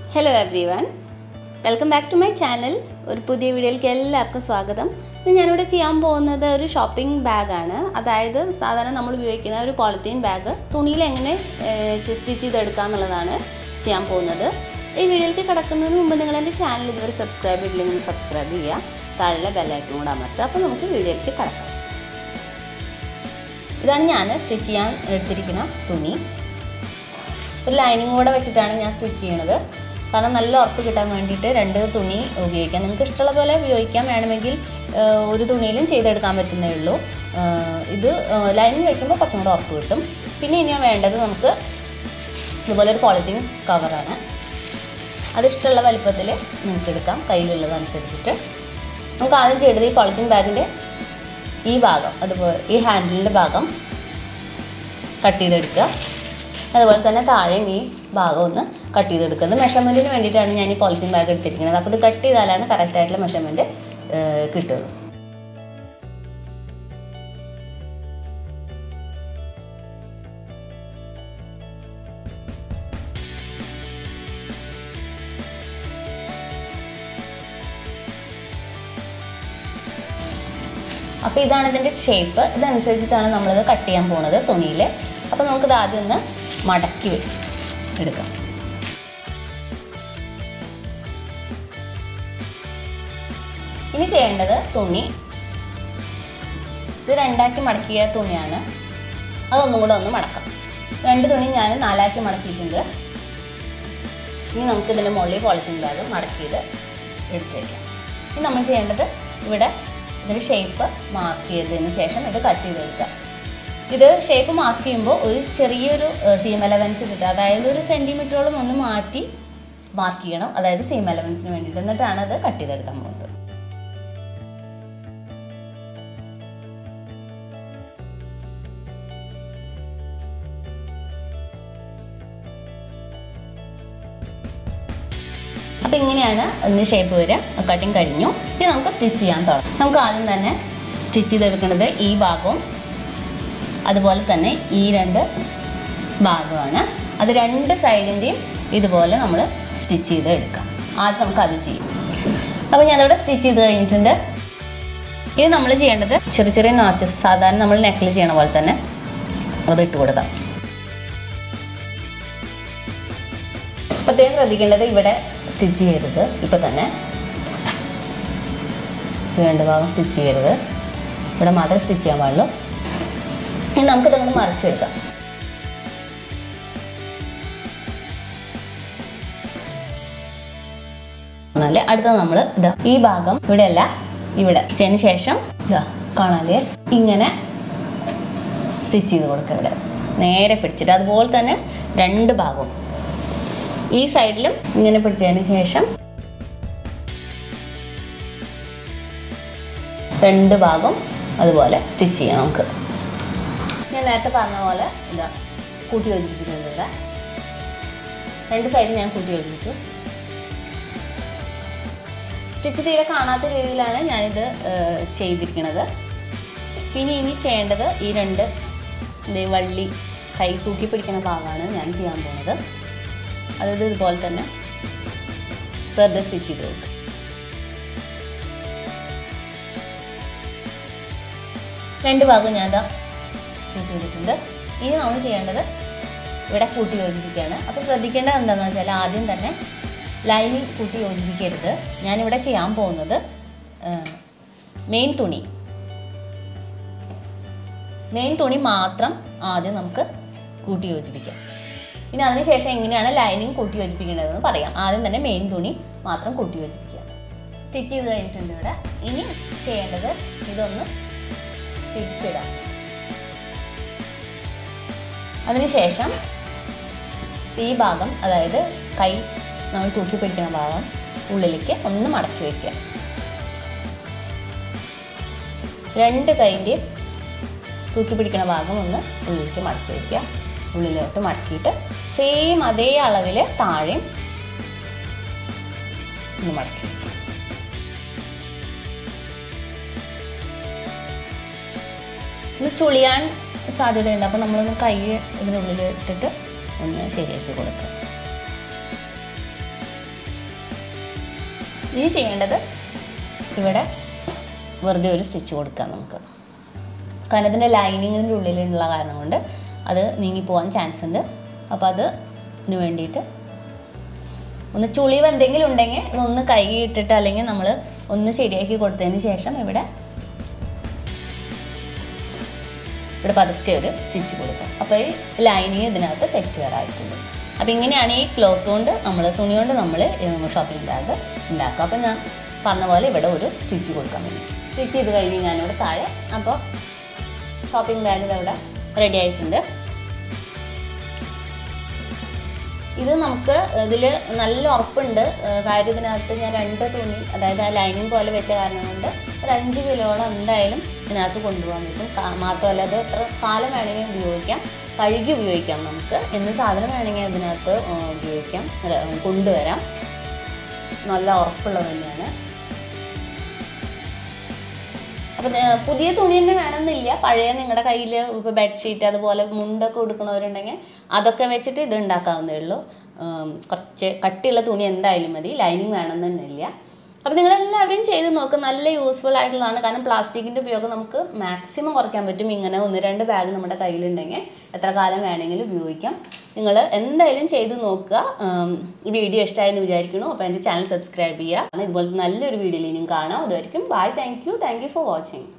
hello everyone welcome back to my channel ഒരു പുതിയ വീഡിയോയിലേക്ക് എല്ലാവർക്കും സ്വാഗതം ഇന്ന് ഞാനിവിടെ ചെയ്യാൻ പോകുന്നത് ഒരു ഷോപ്പിംഗ് ബാഗാണ് അതായത് സാധാരണ നമ്മൾ ഉപയോഗിക്കുന്ന ഒരു പോളിത്തീൻ ബാഗ് തുണിയിൽ എങ്ങനെ സ്റ്റിച്ച് ചെയ്തെടുക്കുക എന്നുള്ളതാണ് ചെയ്യാൻ പോകുന്നത് ഈ വീഡിയോയിലേക്ക് കിടക്കുന്നതിന് മുമ്പ് നിങ്ങൾ എൻ്റെ ചാനൽ ഇതുവരെ സബ്സ്ക്രൈബ് ചെയ്തില്ലെങ്കിൽ സബ്സ്ക്രൈബ് ചെയ്യുക താഴെ ബെല്ലൈക്കൺ കൂടെ അമർത്തുക അപ്പോൾ നമുക്ക് വീഡിയോയിലേക്ക് കിടക്കാം ഇതാണ് ഞാൻ സ്റ്റിച്ച് ചെയ്യാൻ എടുത്തിരിക്കുന്ന തുണി ഒരു ലൈനിങ് കൂടെ വെച്ചിട്ടാണ് ഞാൻ സ്റ്റിച്ച് ചെയ്യണത് കാരണം നല്ല ഉറപ്പ് കിട്ടാൻ വേണ്ടിയിട്ട് രണ്ട് തുണി ഉപയോഗിക്കാം നിങ്ങൾക്ക് ഇഷ്ടമുള്ള പോലെ ഉപയോഗിക്കാം വേണമെങ്കിൽ ഒരു തുണിയിലും ചെയ്തെടുക്കാൻ പറ്റുന്നേ ഉള്ളൂ ഇത് ലൈനിങ് വയ്ക്കുമ്പോൾ കുറച്ചും കൂടെ ഉറപ്പ് കിട്ടും പിന്നെ ഇനി വേണ്ടത് നമുക്ക് ഇതുപോലെ ഒരു പോളിത്തീൻ കവറാണ് അത് ഇഷ്ടമുള്ള വലിപ്പത്തിൽ നിങ്ങൾക്ക് എടുക്കാം കയ്യിലുള്ളതനുസരിച്ചിട്ട് നമുക്ക് ആദ്യം ചെയ്യേണ്ടത് ഈ പോളിത്തീൻ ബാഗിൻ്റെ ഈ ഭാഗം അതുപോലെ ഈ ഹാൻഡിലിൻ്റെ ഭാഗം കട്ട് ചെയ്തെടുക്കുക അതുപോലെ തന്നെ താഴെയും ഈ ഭാഗം ഒന്ന് കട്ട് ചെയ്തെടുക്കുന്നത് മെഷർമെൻറ്റിന് വേണ്ടിയിട്ടാണ് ഞാൻ ഈ പോളിത്തീൻ ബാഗ് എടുത്തിരിക്കുന്നത് അപ്പോൾ ഇത് കട്ട് ചെയ്താലാണ് കറക്റ്റായിട്ടുള്ള മെഷർമെൻറ്റ് കിട്ടുള്ളൂ അപ്പോൾ ഇതാണ് ഇതിൻ്റെ ഷേപ്പ് ഇതനുസരിച്ചിട്ടാണ് നമ്മളിത് കട്ട് ചെയ്യാൻ പോകുന്നത് തുണിയിൽ അപ്പോൾ നമുക്കിത് ആദ്യം ഒന്ന് മടക്കി എടുക്കാം ഇനി ചെയ്യേണ്ടത് തുണി ഇത് രണ്ടാക്കി മടക്കിയ തുണിയാണ് അതൊന്നും കൂടെ ഒന്ന് മടക്കാം രണ്ട് തുണി ഞാൻ നാലാക്കി മടക്കിയിട്ടുണ്ട് ഇനി നമുക്ക് ഇതിൻ്റെ മുകളിൽ പോളിത്തീൻ ബാഗ് മടക്കിയത് എടുത്ത് വയ്ക്കാം ഇനി നമ്മൾ ചെയ്യേണ്ടത് ഇവിടെ ഇതിന് ഷേപ്പ് മാർക്ക് ചെയ്തതിന് ശേഷം ഇത് കട്ട് ചെയ്തെടുക്കാം ഇത് ഷേപ്പ് മാർക്ക് ചെയ്യുമ്പോൾ ഒരു ചെറിയൊരു സീം എലവൻസ് കിട്ടുക അതായത് ഒരു സെൻറ്റിമീറ്ററോളം ഒന്ന് മാറ്റി മാർക്ക് ചെയ്യണം അതായത് സീം എലവൻസിന് വേണ്ടിയിട്ട് എന്നിട്ടാണ് അത് കട്ട് ചെയ്തെടുക്കാൻ പോകുന്നത് അപ്പം ഇങ്ങനെയാണ് അതിന് ഷേപ്പ് വരിക കട്ടിങ് കഴിഞ്ഞു ഇനി നമുക്ക് സ്റ്റിച്ച് ചെയ്യാൻ തുടങ്ങാം നമുക്ക് ആദ്യം തന്നെ സ്റ്റിച്ച് ചെയ്തെടുക്കുന്നത് ഈ ഭാഗവും അതുപോലെ തന്നെ ഈ രണ്ട് ഭാഗമാണ് അത് രണ്ട് സൈഡിൻ്റെയും ഇതുപോലെ നമ്മൾ സ്റ്റിച്ച് ചെയ്ത് എടുക്കാം ആദ്യം നമുക്ക് അത് ചെയ്യും അപ്പോൾ ഞാനവിടെ സ്റ്റിച്ച് ചെയ്ത് കഴിഞ്ഞിട്ടുണ്ട് ഇനി നമ്മൾ ചെയ്യേണ്ടത് ചെറിയ ചെറിയ നോച്ചസ് സാധാരണ നമ്മൾ നെക്കിൽ ചെയ്യണ പോലെ തന്നെ അത് ഇട്ട് കൊടുക്കാം പ്രത്യേകം ശ്രദ്ധിക്കേണ്ടത് ഇവിടെ സ്റ്റിച്ച് ചെയ്യരുത് ഇപ്പം തന്നെ രണ്ട് ഭാഗം സ്റ്റിച്ച് ചെയ്യരുത് ഇവിടെ മാത്രമേ സ്റ്റിച്ച് ചെയ്യാൻ പാടുള്ളൂ ഇനി നമുക്കിത് അങ്ങോട്ട് മറിച്ചെടുക്കാം എന്നാല് അടുത്തത് നമ്മൾ ഇതാ ഈ ഭാഗം ഇവിടെ അല്ല ഇവിടെ സ്റ്റിച്ചതിന് ശേഷം ഇതാ കാണാല്ലേ ഇങ്ങനെ സ്റ്റിച്ച് ചെയ്ത് കൊടുക്കുക ഇവിടെ നേരെ പിടിച്ചിട്ട് അതുപോലെ തന്നെ രണ്ട് ഭാഗവും ഈ സൈഡിലും ഇങ്ങനെ പിടിച്ചതിന് ശേഷം രണ്ട് ഭാഗം അതുപോലെ സ്റ്റിച്ച് ചെയ്യാം നമുക്ക് ഞാൻ നേരത്തെ പറഞ്ഞ പോലെ ഇതാ കൂട്ടി യോജിപ്പിച്ചിട്ടുണ്ട് ഇവിടെ രണ്ട് സൈഡും ഞാൻ കൂട്ടി യോജിപ്പിച്ചു സ്റ്റിച്ച് തീരെ കാണാത്ത രീതിയിലാണ് ഞാനിത് ചെയ്തിരിക്കുന്നത് ഇനി ഇനി ചെയ്യേണ്ടത് ഈ രണ്ട് വള്ളി കൈ തൂക്കി പിടിക്കുന്ന ഭാഗമാണ് ഞാൻ ചെയ്യാൻ പോകുന്നത് അതായത് ഇതുപോലെ തന്നെ വെറുതെ സ്റ്റിച്ച് ചെയ്ത് വെക്കുക രണ്ട് ഭാഗം ഞാൻ ഇതാ സ്റ്റിച്ച് ചെയ്തിട്ടുണ്ട് ഇനി നമ്മൾ ചെയ്യേണ്ടത് ഇവിടെ കൂട്ടി യോജിപ്പിക്കുകയാണ് അപ്പോൾ ശ്രദ്ധിക്കേണ്ടത് എന്താണെന്ന് വെച്ചാൽ ആദ്യം തന്നെ ലൈനിങ് കൂട്ടി യോജിപ്പിക്കരുത് ഞാനിവിടെ ചെയ്യാൻ പോകുന്നത് മെയിൻ തുണി മെയിൻ തുണി മാത്രം ആദ്യം നമുക്ക് കൂട്ടി യോജിപ്പിക്കാം ഇനി അതിനുശേഷം എങ്ങനെയാണ് ലൈനിങ് കൂട്ടി യോജിപ്പിക്കേണ്ടതെന്ന് പറയാം ആദ്യം തന്നെ മെയിൻ തുണി മാത്രം കൂട്ടി യോജിപ്പിക്കുക സ്റ്റിച്ച് ചെയ്ത് കഴിഞ്ഞിട്ടുണ്ട് ഇവിടെ ഇനി ചെയ്യേണ്ടത് ഇതൊന്ന് തിരിച്ചിടാം അതിനുശേഷം ഈ ഭാഗം അതായത് കൈ നമ്മൾ തൂക്കി പിടിക്കുന്ന ഭാഗം ഉള്ളിലേക്ക് ഒന്ന് മടക്കി വയ്ക്കുക രണ്ട് കൈൻ്റെയും തൂക്കി പിടിക്കുന്ന ഭാഗം ഒന്ന് ഉള്ളിലേക്ക് മടക്കി വയ്ക്കുക ഉള്ളിലോട്ട് മടക്കിയിട്ട് സെയിം അതേ അളവിൽ താഴെയും ഒന്ന് മടക്കി വയ്ക്കുക ഇത് ചുളിയാൻ സാധ്യതയുണ്ട് അപ്പോൾ നമ്മളൊന്ന് കൈ ഇതിനുള്ളിൽ ഇട്ടിട്ട് ഒന്ന് ശരിയാക്കി കൊടുക്കുക ഇനി ചെയ്യേണ്ടത് ഇവിടെ വെറുതെ ഒരു സ്റ്റിച്ച് കൊടുക്കാം നമുക്ക് കാരണം ഇതിൻ്റെ ലൈനിങ്ങിൻ്റെ ഉള്ളിലുള്ള കാരണം കൊണ്ട് അത് നീങ്ങിപ്പോവാൻ ചാൻസ് ഉണ്ട് അപ്പോൾ അത് ഇതിന് വേണ്ടിയിട്ട് ഒന്ന് ചുളിവ് എന്തെങ്കിലും ഉണ്ടെങ്കിൽ ഒന്ന് കൈ ഇട്ടിട്ട് അല്ലെങ്കിൽ നമ്മൾ ഒന്ന് ശരിയാക്കി കൊടുത്തതിന് ശേഷം ഇവിടെ ഇവിടെ പതുക്കെ ഒരു സ്റ്റിച്ച് കൊടുക്കും അപ്പോൾ ഈ ലൈനിങ് ഇതിനകത്ത് സെക്യൂർ ആയിട്ടുണ്ട് അപ്പോൾ ഇങ്ങനെയാണ് ഈ ക്ലോത്ത് കൊണ്ട് നമ്മൾ തുണി കൊണ്ട് നമ്മൾ ഷോപ്പിംഗ് ബാഗ് ഉണ്ടാക്കുക അപ്പോൾ ഞാൻ പറഞ്ഞ പോലെ ഇവിടെ ഒരു സ്റ്റിച്ച് കൊടുക്കാൻ വേണ്ടി സ്റ്റിച്ച് ചെയ്ത് കഴിഞ്ഞ് ഞാനിവിടെ താഴെ അപ്പോൾ ഷോപ്പിംഗ് ബാഗ് ഇവിടെ റെഡി ആയിട്ടുണ്ട് ഇത് നമുക്ക് ഇതിൽ നല്ല ഉറപ്പുണ്ട് ഏഹ് കാര്യം ഇതിനകത്ത് ഞാൻ രണ്ട് തുണി അതായത് ആ ലൈനിങ് പോലെ വെച്ച കാരണം കൊണ്ട് ഒരു അഞ്ച് കിലോളം എന്തായാലും ഇതിനകത്ത് കൊണ്ടുപോകാൻ പറ്റും കാ- മാത്രമല്ല അത് എത്ര കാലം വേണമെങ്കിൽ ഉപയോഗിക്കാം കഴുകി ഉപയോഗിക്കാം നമുക്ക് എന്ത് സാധനം വേണമെങ്കിൽ അതിനകത്ത് ഏഹ് ഉപയോഗിക്കാം അല്ല, കൊണ്ടുവരാം നല്ല ഉറപ്പുള്ളത് തന്നെയാണ് അപ്പം പുതിയ തുണി തന്നെ വേണമെന്നില്ല പഴയ നിങ്ങളുടെ കയ്യിൽ ഇപ്പോൾ ബെഡ്ഷീറ്റ് അതുപോലെ മുണ്ടൊക്കെ കൊടുക്കണവരുണ്ടെങ്കിൽ അതൊക്കെ വെച്ചിട്ട് ഇത് ഉണ്ടാക്കാവുന്നേ ഉള്ളൂ ഉം, കുറച്ച് കട്ടിയുള്ള തുണി എന്തായാലും മതി ലൈനിങ് വേണമെന്നില്ല അപ്പോൾ നിങ്ങളെല്ലാവരും ചെയ്ത് നോക്കുക നല്ല യൂസ്ഫുൾ ആയിട്ടുള്ളതാണ് കാരണം പ്ലാസ്റ്റിക്കിൻ്റെ ഉപയോഗം നമുക്ക് മാക്സിമം കുറയ്ക്കാൻ പറ്റും ഇങ്ങനെ ഒന്ന് രണ്ട് ബാഗ് നമ്മുടെ കയ്യിലുണ്ടെങ്കിൽ എത്ര കാലം വേണമെങ്കിലും ഉപയോഗിക്കാം നിങ്ങൾ എന്തായാലും ചെയ്ത് നോക്കുക ഉം, ഈ വീഡിയോ ഇഷ്ടമായെന്ന് വിചാരിക്കുന്നു അപ്പോൾ എൻ്റെ ചാനൽ സബ്സ്ക്രൈബ് ചെയ്യുക ഇതുപോലത്തെ നല്ലൊരു വീഡിയോയിൽ ഇനിയും കാണാം അതുമായിരിക്കും bye thank you thank you for watching